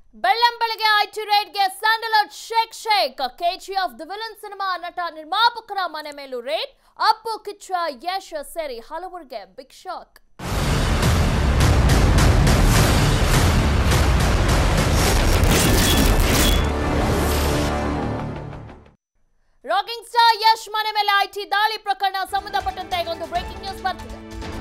ಬೆಳ್ಳಂಬೆಳಗ್ಗೆ IT ರೈಡ್ಗೆ Sandalwood shake shake KGF The Villain cinema ನಟ ನಿರ್ಮಾಪಕರ ಮನೆ ಮೇಲೂ ರೇಡ್ ಅಪ್ಪು ಕಿಚ್ಚ ಯಶ್ ಸೇರಿ ಹಲವರಿಗೆ big shock rocking star Yash ಮನೆ ಮೇಲೆ ಐಟಿ ದಾಳಿ ಪ್ರಕರಣ ಸಂಬಂಧಪಟ್ಟಂತೆ ಈಗ ಒಂದು ಬ್ರೇಕಿಂಗ್ ನ್ಯೂಸ್ ಬರ್ತಿದೆ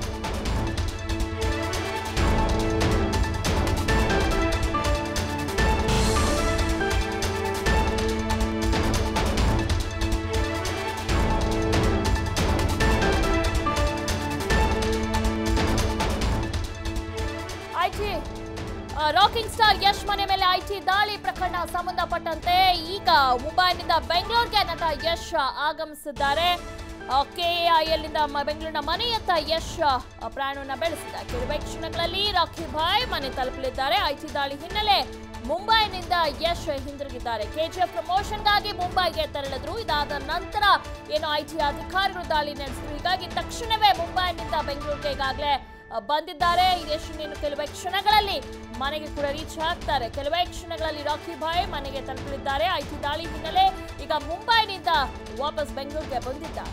ಐಟಿ ರಾಕಿಂಗ್ ಸ್ಟಾರ್ ಯಶ್ ಮನೆ ಮೇಲೆ ಐಟಿ ದಾಳಿ ಪ್ರಕರಣ ಸಂಬಂಧಪಟ್ಟಂತೆ ಈಗ ಮುಂಬೈನಿಂದ ಬೆಂಗಳೂರಿಗೆ ನಟ ಯಶ್ ಆಗಮಿಸಿದ್ದಾರೆ ಕೆಎಐಎಲ್ನಿಂದ ಬೆಂಗಳೂರಿನ ಮನೆಯತ್ತ ಯಶ್ ಆ, ಪ್ರಯಾಣವನ್ನ ಬೆಳೆಸಿದ್ದಾರೆ ಕೆಲವೇ ಕ್ಷಣಗಳಲ್ಲಿ ರಾಖಿ ಭಾಯ್ ಮನೆ ತಲುಪಲಿದ್ದಾರೆ ಐಟಿ ದಾಳಿ ಹಿನ್ನೆಲೆ ಮುಂಬೈನಿಂದ ಯಶ್ ಹಿಂದಿರುಗಿದ್ದಾರೆ ಕೆಜಿಎಫ್ ಪ್ರಮೋಷನ್ಗಾಗಿ ಮುಂಬೈಗೆ ತೆರಳಿದ್ರು ಇದಾದ ನಂತರ ಏನು ಐಟಿ ಅಧಿಕಾರಿಗಳು ದಾಳಿ ನಡೆಸಿದ್ರು ಹೀಗಾಗಿ ತಕ್ಷಣವೇ ಮುಂಬೈನಿಂದ ಬೆಂಗಳೂರಿಗೆ ಈಗಾಗಲೇ ಅಹ್, ಬಂದಿದ್ದಾರೆ ಯಶ್ ಇನ್ನು ಕೆಲವೇ ಕ್ಷಣಗಳಲ್ಲಿ ಮನೆಗೆ ಕೂಡ ರೀಚ್ ಆಗ್ತಾರೆ ಕೆಲವೇ ಕ್ಷಣಗಳಲ್ಲಿ ರಾಕಿ ಭಾಯ್ ಮನೆಗೆ ತಲುಪಲಿದ್ದಾರೆ ಐಟಿ ದಾಳಿ ಹಿನ್ನೆಲೆ ಈಗ ಮುಂಬೈನಿಂದ ವಾಪಸ್ ಬೆಂಗಳೂರಿಗೆ ಬಂದಿದ್ದಾರೆ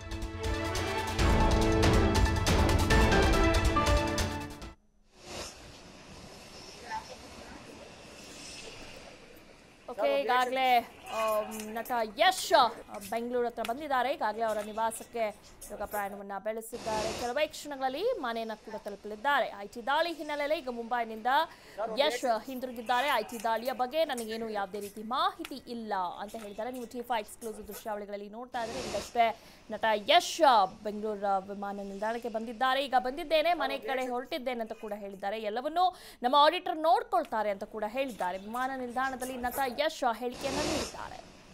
ಓಕೆ ಈಗಾಗಲೇ ನಟ ಯಶ್ ಆ, ಬೆಂಗಳೂರು ಹತ್ರ ಬಂದಿದ್ದಾರೆ ಈಗಾಗಲೇ ಅವರ ನಿವಾಸಕ್ಕೆ ಇವಾಗ ಪ್ರಯಾಣವನ್ನ ಬೆಳೆಸಿದ್ದಾರೆ ಕೆಲವೇ ಕ್ಷಣಗಳಲ್ಲಿ ಮನೆಯನ್ನ ಕೂಡ ತಲುಪಲಿದ್ದಾರೆ ಐಟಿ ದಾಳಿ ಹಿನ್ನೆಲೆಯಲ್ಲಿ ಈಗ ಮುಂಬೈನಿಂದ ಯಶ್ ಹಿಂದಿರುಗಿದ್ದಾರೆ ಐಟಿ ದಾಳಿಯ ಬಗ್ಗೆ ನನಗೇನು ಯಾವುದೇ ರೀತಿ ಮಾಹಿತಿ ಇಲ್ಲ ಅಂತ ಹೇಳಿದ್ದಾರೆ ನೀವು ಟಿ ಫೈ ಎಕ್ಸ್ಕ್ಲೂಸಿವ್ ದೃಶ್ಯಾವಳಿಗಳಲ್ಲಿ ನೋಡ್ತಾ ಇದ್ರೆ ಈಗಷ್ಟೇ ನಟ ಯಶ್ ಬೆಂಗಳೂರು ವಿಮಾನ ನಿಲ್ದಾಣಕ್ಕೆ ಬಂದಿದ್ದಾರೆ ಈಗ ಬಂದಿದ್ದೇನೆ ಮನೆ ಕಡೆ ಹೊರಟಿದ್ದೇನೆ ಅಂತ ಕೂಡ ಹೇಳಿದ್ದಾರೆ ಎಲ್ಲವನ್ನೂ ನಮ್ಮ ಆಡಿಟರ್ ನೋಡ್ಕೊಳ್ತಾರೆ ಅಂತ ಕೂಡ ಹೇಳಿದ್ದಾರೆ ವಿಮಾನ ನಿಲ್ದಾಣದಲ್ಲಿ ನಟ ಯಶ್ ಹೇಳಿಕೆಯನ್ನು ನೀಡಿದ್ದಾರೆ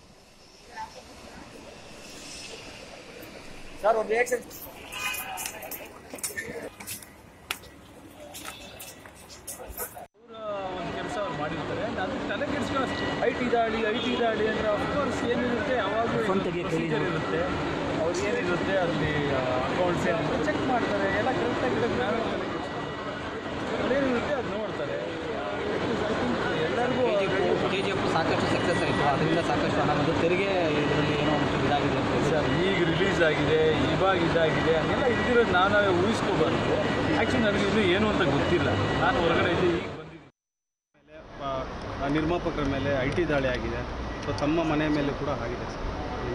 ಸರ್ ಒಂದು ರಿಯಾಕ್ಷನ್ ಒಂದು ಕೆಲಸ ಅವ್ರು ಮಾಡಿರ್ತಾರೆ ಅದಕ್ಕೆ ತಲೆ ಕೆಡಿಸ್ಕೊಳ್ಳೋ ಐ ಟಿ ದಾಳಿ ಐ ಟಿ ದಾಳಿ ಅಂದರೆ ಅಫ್ಕೋರ್ಸ್ ಏನಿರುತ್ತೆ ಯಾವಾಗಲೂ ಪ್ರೊಸೀಜರ್ ಇರುತ್ತೆ ಅವ್ರು ಏನಿರುತ್ತೆ ಅಲ್ಲಿ ಅಕೌಂಟ್ಸ್ ಏನಿರುತ್ತೆ ಚೆಕ್ ಮಾಡ್ತಾರೆ ಎಲ್ಲ ಕರೆಕ್ಟಾಗಿರೋದು ನಾವೇ ತಲೆ ಕೆಡಿಸ್ಕೊಳ್ಳೋದು ಅದೇನಿರುತ್ತೆ ಅದು ನೋಡ್ತಾರೆ ಎಲ್ಲರಿಗೂ ಕೆ ಜಿ ಎಫ್ ಸಾಕಷ್ಟು ಸಕ್ಸಸ್ ಆಯಿತು ಅದರಿಂದ ಸಾಕಷ್ಟು ಹಣ ಬಂದು ತೆರಿಗೆ ಇದರಲ್ಲಿ ಏನೋ ಒಂದು ಇದಾಗಿದೆ ಅಂತ ಹೇಳಿ. ಸರ್ ಈಗ ರಿಲೀಸ್ ಆಗಿದೆ ಇವಾಗ ಇದಾಗಿದೆ ಹಂಗೆಲ್ಲ ಇದ್ದಿರೋದು ನಾವೇ ಊಹಿಸ್ಕೋಬಾರ್ದು ಆ್ಯಕ್ಚುಲಿ ನನಗೆ ಇನ್ನೂ ಏನು ಅಂತ ಗೊತ್ತಿಲ್ಲ ನಾನು ಹೊರಗಡೆ ಇದ್ದೆ ಈಗ ಬಂದಿದ್ದೀನಿ ಆ, ನಿರ್ಮಾಪಕರ ಮೇಲೆ ಐ ಟಿ ದಾಳಿ ಆಗಿದೆ ಸೊ ತಮ್ಮ ಮನೆ ಮೇಲೆ ಕೂಡ ಆಗಿದೆ ಸರ್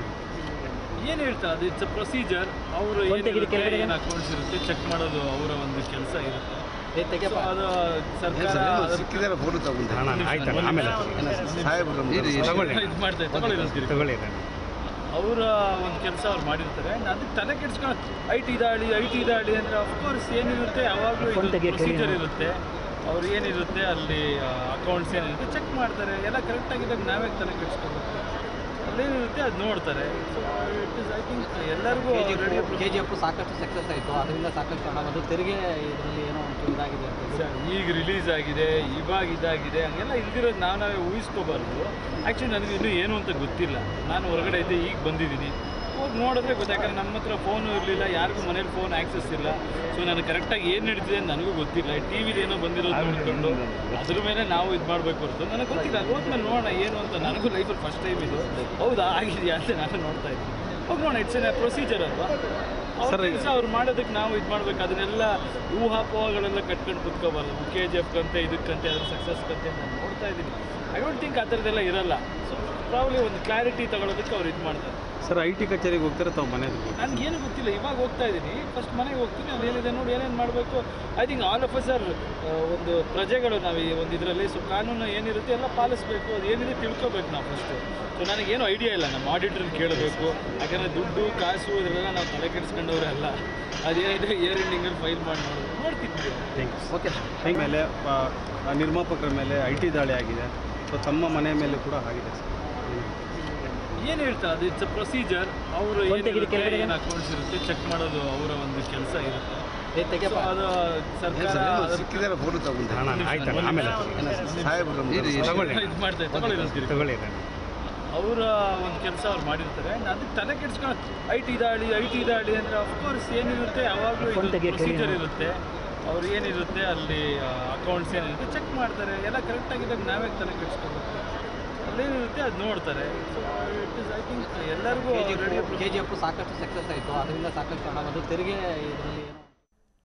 ಏನು ಹೇಳ್ತಾರೆ ಅದು ಇಟ್ಸ್ ಪ್ರೊಸೀಜರ್ ಅವರು ಏನು ಅಕೌಂಟ್ಸ್ ಇರುತ್ತೆ ಚೆಕ್ ಮಾಡೋದು ಅವರ ಒಂದು ಕೆಲಸ ಇರುತ್ತೆ ಏ, ತೆಗೆಯಪ್ಪ. So ಅದು ಸರ್ಕಾರ ಅದಕ್ಕೆ ಸಿಕ್ಕಿದ್ರೆ ಫೋಟೋ ತಗೊಂಡೆ ಆಯ್ತಲ್ಲ ಆಮೇಲೆ ಸಾಹೇಬ್ರು ತಗೊಳ್ಳಿ ಇದು ಮಾಡ್ತಾ ತಗೊಳ್ಳಿ ಅಂತೀರಿ. ತಗೊಳ್ಳಿ ಅವರ ಒಂದು ಕೆಲಸ ಅವ್ರು ಮಾಡಿರ್ತಾರೆ ಅದಕ್ಕೆ ತಲೆ ಕೆಡಿಸ್ಕೊಳ್ಳೋ ಐ ಟಿ ದಾಳಿ ಐ ಟಿ ದಾಳಿ ಅಂದರೆ ಅಫ್ಕೋರ್ಸ್ ಏನಿರುತ್ತೆ ಯಾವಾಗಲೂ ಪ್ರೊಸೀಜರ್ ಇರುತ್ತೆ ಅವ್ರು ಏನಿರುತ್ತೆ ಅಲ್ಲಿ ಅಕೌಂಟ್ಸ್ ಏನಿರುತ್ತೆ ಚೆಕ್ ಮಾಡ್ತಾರೆ ಎಲ್ಲ ಕರೆಕ್ಟಾಗಿದ್ದಾಗ ನಾವೇ ತಲೆ ಕೆಡಿಸ್ಕೋಬೇಕು ಅಲ್ಲೇನಿರುತ್ತೆ ಅದು ನೋಡ್ತಾರೆ so it is I think ಎಲ್ಲರಿಗೂ ಕೆ ಜಿ already ಎಫ್ ಕೆ ಜಿ ಎಫ್ ಸಾಕಷ್ಟು ಸಕ್ಸಸ್ ಆಯಿತು ಅದರಿಂದ ಸಾಕಷ್ಟು ಹಣ ಬಂದು ತೆರಿಗೆ ಇದರಲ್ಲಿ ಏನೋ ಒಂದು ಇದಾಗಿದೆ ಅಂತ ಹೇಳಿ. ಸರ್, ಈಗ ರಿಲೀಸ್ ಆಗಿದೆ ಇವಾಗ ಇದಾಗಿದೆ ಹಂಗೆಲ್ಲ ಇಲ್ದಿರೋದು ನಾವು ನಾವೇ ಊಹಿಸ್ಕೋಬಾರ್ದು ಆ್ಯಕ್ಚುಲಿ ನನಗೆ ಇನ್ನೂ ಏನು ಅಂತ ಗೊತ್ತಿಲ್ಲ ನಾನು ಹೊರಗಡೆ ಇದ್ದೆ ಈಗ ಬಂದಿದ್ದೀನಿ ಹೋಗಿ ನೋಡಿದ್ರೆ ಗೊತ್ತಾಗ್ತಾರೆ ನಮ್ಮ ಹತ್ರ ಫೋನು ಇರಲಿಲ್ಲ ಯಾರಿಗೂ ಮನೇಲಿ ಫೋನ್ ಆ್ಯಕ್ಸಸ್ ಇಲ್ಲ ಸೊ ನನಗೆ ಕರೆಕ್ಟಾಗಿ ಏನು ನಡೀತಿದೆ ಅಂತ ನನಗೂ ಗೊತ್ತಿಲ್ಲ ಟಿ ವಿಲಿ ಏನೋ ಬಂದಿರೋದು ನೋಡ್ಕೊಂಡು ಅದ್ರ ಮೇಲೆ ನಾವು ಇದು ಮಾಡಬೇಕು ಹೊರತು ನನಗೆ ಗೊತ್ತಿಲ್ಲ ಅಲ್ಲಿ ಹೋದ್ಮೇಲೆ ನೋಡೋಣ ಏನು ಅಂತ ನನಗೂ ಲೈಫಲ್ಲಿ ಫಸ್ಟ್ ಟೈಮ್ ಇದು ಹೌದಾ ಆಗಿದೆಯಾ ಅಂತ ನಾನು ನೋಡ್ತಾ ಇದ್ದೀನಿ ಹೋಗಿ ನೋಡೋಣ ಇಟ್ಸ್ ಎ ಪ್ರೊಸೀಜರ್ ಅಲ್ವಾ ಅವ್ರ ಕೆಲಸ ಅವ್ರು ಮಾಡೋದಕ್ಕೆ ನಾವು ಇದು ಮಾಡ್ಬೇಕು ಅದನ್ನೆಲ್ಲ ಊಹಾಪೋಹಗಳೆಲ್ಲ ಕಟ್ಕೊಂಡು ಕುತ್ಕೋಬಾರ್ದು ಕೆ ಜಿ ಎಫ್ ಕಂತೆ ಇದಕ್ಕಂತೆ ಅದ್ರ ಸಕ್ಸಸ್ ಕಂತೆ ನಾನು ನೋಡ್ತಾ ಇದ್ದೀನಿ ಐ ಡೋಂಟ್ ಥಿಂಕ್ ಆ ಥರದ್ದೆಲ್ಲ ಇರಲ್ಲ ಸೊ ಪ್ರಾಬ್ಲಿ ಒಂದು ಕ್ಲಾರಿಟಿ ತಗೊಳ್ಳೋದಕ್ಕೆ ಅವ್ರು ಇದು ಮಾಡ್ತಾರೆ ಸರ್ ಐ ಟಿ ಕಚೇರಿಗೆ ಹೋಗ್ತಾರೆ ತಾವು ಮನೆ ನನಗೇನು ಗೊತ್ತಿಲ್ಲ ಇವಾಗ ಹೋಗ್ತಾ ಇದ್ದೀನಿ ಫಸ್ಟ್ ಮನೆಗೆ ಹೋಗ್ತೀನಿ ಅಲ್ಲಿ ಏನಿದೆ ನೋಡಿ ಏನೇನು ಮಾಡಬೇಕು I think all of sir ಒಂದು ಪ್ರಜೆಗಳು ನಾವು ಈ ಒಂದು ಇದರಲ್ಲಿ ಸೊ ಕಾನೂನು ಏನಿರುತ್ತೆ ಎಲ್ಲ ಪಾಲಿಸಬೇಕು ಅದು ಏನಿದೆ ತಿಳ್ಕೊಬೇಕು ನಾವು ಫಸ್ಟು ಸೊ ನನಗೇನು ಐಡಿಯಾ ಇಲ್ಲ ನಮ್ಮ ಆಡಿಟ್ರನ್ನ ಕೇಳಬೇಕು ಯಾಕಂದರೆ ದುಡ್ಡು ಕಾಸು ಇದರೆಲ್ಲ ನಾವು ತಲೆ ಕೆಡಿಸ್ಕೊಂಡವ್ರೆ ಅಲ್ಲ ಅದೇನಿದೆ ಇಯರ್ ಎಂಡಿಂಗಲ್ಲಿ ಫೈಲ್ ಮಾಡಿ ನೋಡೋದು ನೋಡ್ತಿದ್ವಿ ಓಕೆ ಥ್ಯಾಂಕ್ ಮೇಲೆ ಆ, ಆ ನಿರ್ಮಾಪಕರ ಮೇಲೆ ಐ ಟಿ ದಾಳಿ ಆಗಿದೆ ಸೊ ತಮ್ಮ ಮನೆ ಮೇಲೆ ಕೂಡ ಆಗಿದೆ ಸರ್ ಏನು ಹೇಳ್ತಾರೆ ಅದು ಇಟ್ಸ್ ಪ್ರೊಸೀಜರ್ ಅವರು ಏನು ಅಕೌಂಟ್ಸ್ ಇರುತ್ತೆ ಚೆಕ್ ಮಾಡೋದು ಅವರ ಒಂದು ಕೆಲಸ ಇರುತ್ತೆ ಏ, ತೆಗೆಯಪ್ಪ. So ಅದು ಸರ್ಕಾರ ಅದಕ್ಕೆ ಸಿಕ್ಕಿದ್ರೆ ಫೋಟೋ ತಗೊಂಡೆ ಆಯ್ತಲ್ಲ ಆಮೇಲೆ ಸಾಹೇಬ್ರು ತಗೊಳ್ಳಿ ಇದು ಮಾಡ್ತಾ ತಗೊಳ್ಳಿ ಅಂತೀರಿ. ತಗೊಳ್ಳಿ ಅವರ ಒಂದು ಕೆಲಸ ಅವ್ರು ಮಾಡಿರ್ತಾರೆ ಅದಕ್ಕೆ ತಲೆ ಕೆಡಿಸ್ಕೊಳ್ಳೋ ಐ ಟಿ ದಾಳಿ ಐ ಟಿ ದಾಳಿ ಅಂದರೆ ಅಫ್ಕೋರ್ಸ್ ಏನಿರುತ್ತೆ ಯಾವಾಗಲೂ ಪ್ರೊಸೀಜರ್ ಇರುತ್ತೆ ಅವ್ರು ಏನಿರುತ್ತೆ ಅಲ್ಲಿ ಅಕೌಂಟ್ಸ್ ಏನಿರುತ್ತೆ ಚೆಕ್ ಮಾಡ್ತಾರೆ ಎಲ್ಲ ಕರೆಕ್ಟಾಗಿದ್ದಾಗ ನಾವೇ ತಲೆ ಕೆಡಿಸ್ಕೋಬೇಕು ಅಲ್ಲೇನಿರುತ್ತೆ ಅದು ನೋಡ್ತಾರೆ so it is I think ಎಲ್ಲರಿಗೂ ಕೆ ಜಿ already ಎಫ್ ಕೆ ಜಿ ಎಫ್ ಸಾಕಷ್ಟು ಸಕ್ಸಸ್ ಆಯಿತು ಅದರಿಂದ ಸಾಕಷ್ಟು ಹಣ ಬಂದು ತೆರಿಗೆ ಇದರಲ್ಲಿ ಏನೋ